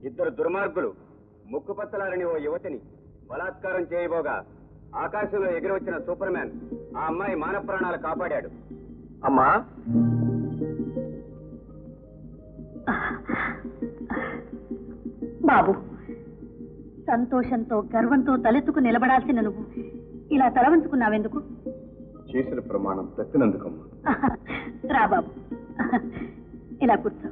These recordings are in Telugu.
ఇద్దరు దుర్మార్గులు ముక్కుపచ్చలారని ఓ యువతిని బలాత్కారం చేయబోగా ఆకాశంలో ఎగిరి వచ్చిన సూపర్ మ్యాన్ ఆ అమ్మాయి మాన ప్రాణాలు కాపాడాడు అమ్మా బాబు సంతోషంతో గర్వంతో తలెత్తుకు నిలబడాల్సిన నువ్వు ఇలా తల వంచుకున్నావెందుకు చేసిన ప్రమాణం తప్పినందుకమ్మా రా బాబు ఇలా కూర్చో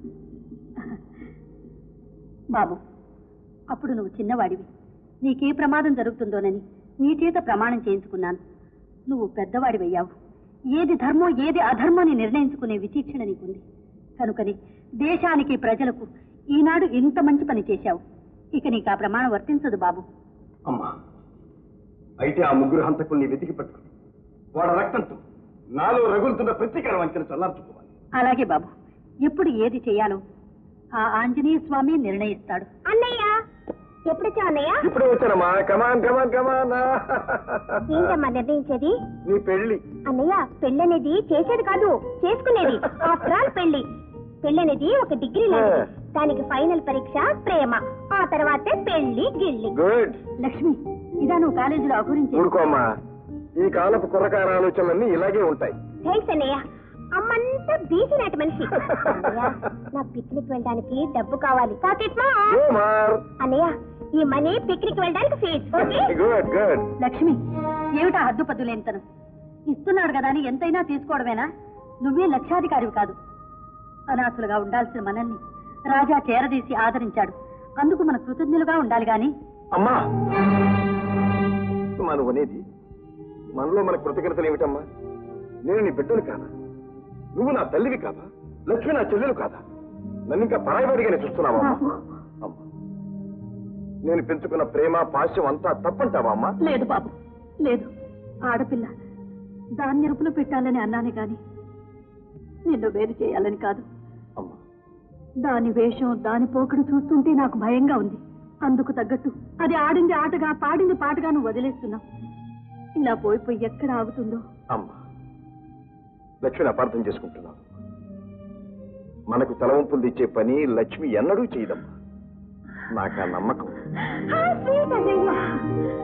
బాబు అప్పుడు నువ్వు చిన్నవాడివి నీకే ప్రమాదం జరుగుతుందోనని నీ చేత ప్రమాణం చేయించుకున్నాను నువ్వు పెద్దవాడివయ్యావు ఏది ధర్మం ఏది అధర్మాన్ని నిర్ణయించుకునే విచీక్షణ నీకుంది కనుకని దేశానికి ప్రజలకు ఈనాడు ఇంత మంచి పని చేశావు ఇక నీకు ఆ ప్రమాణం వర్తించదు బాబు అమ్మా అయితే ఆ ముగ్గురు హంతకుల్ని వెతికి పట్టుకుని వాడ రక్తంతో నాలో రగులుతున్న ప్రతీకార వంచన చల్లార్చుకోవాలి అలాగే బాబు ఎప్పుడు ఏది చేయాలో ఆ ఆంజనేయ స్వామి నిర్ణయిస్తాడు అన్నయ్య ఎప్పుడొచ్చావు అన్నయ్య ఇప్పుడు వచ్చానమ్మా కమాన్ కమాన్ కమాన్ ఏంటమ్మా నిర్ణయించేది నీ పెళ్లి అన్నయ్య పెళ్ళనేది చేసేది కాదు చేసుకునేది ఆఫ్టర్ ఆల్ పెళ్లి పెళ్ళనేది ఒక డిగ్రీ లాంటిది దానికి ఫైనల్ పరీక్ష ప్రేమ ఆ తర్వాతే పెళ్లి గిల్లి గుడ్ లక్ష్మి ఇదా నువ్వు కాలేజీలో అఘోరించి ఊరుకోమ్మా ఈ కాలపు కుర్రకార ఆలోచనలన్నీ ఇలాగే ఉంటాయి థ్యాంక్స్ అన్నయ్య అమ్మంతా బీసీ నాటి మనిషి అన్నయ్య నా పిక్నిక్ వెళ్ళడానికి డబ్బు కావాలి Pocket money. కుమార్ అన్నయ్య ఈ మనీ పిక్నిక్ వెళ్ళడానికి fees okay good good Lakshmi ఏమిటా హద్దుపద్దు లేనితనం ఇస్తున్నాడు కదా అని ఎంతైనా తీసుకోవడమేనా నువ్వే లక్షాధికారివి కాదు అనాథులుగా ఉండాల్సిన మనల్ని రాజా చేరదీసి ఆదరించాడు అందుకు మన కృతజ్ఞులుగా ఉండాలి గాని అమ్మా మనం అనేది మనలో మన కృతజ్ఞతలు ఏమిటమ్మా నేను నీ బిడ్డను కాదా నువ్వు నా తల్లివి కాదా లక్ష్మి నా చెల్లెలు కాదా నన్ను ఇంకా పరాయవాడిగానే చూస్తున్నావా అమ్మా? అమ్మా నేను పెంచుకున్న ప్రేమ పాశ్యం అంతా తప్పంటావా అమ్మా లేదు బాబు లేదు ఆడపిల్ల దాన్ని ఎరుపులో పెట్టాలని అన్నానే గాని నిన్ను వేరు చేయాలని కాదు అమ్మా దాని వేషం దాని పోకడు చూస్తుంటే నాకు భయంగా ఉంది అందుకు తగ్గట్టు అది ఆడింది ఆటగా పాడింది పాటగా నువ్వు వదిలేస్తున్నావు ఇలా పోయి పోయి ఎక్కడ ఆగుతుందో అమ్మా లక్ష్మిని అపార్థం చేసుకుంటున్నావు మనకు తలవంపులు ఇచ్చే పని లక్ష్మి ఎన్నడూ చేయదమ్మా నాకు ఆ నమ్మకం How sweet, అన్నయ్య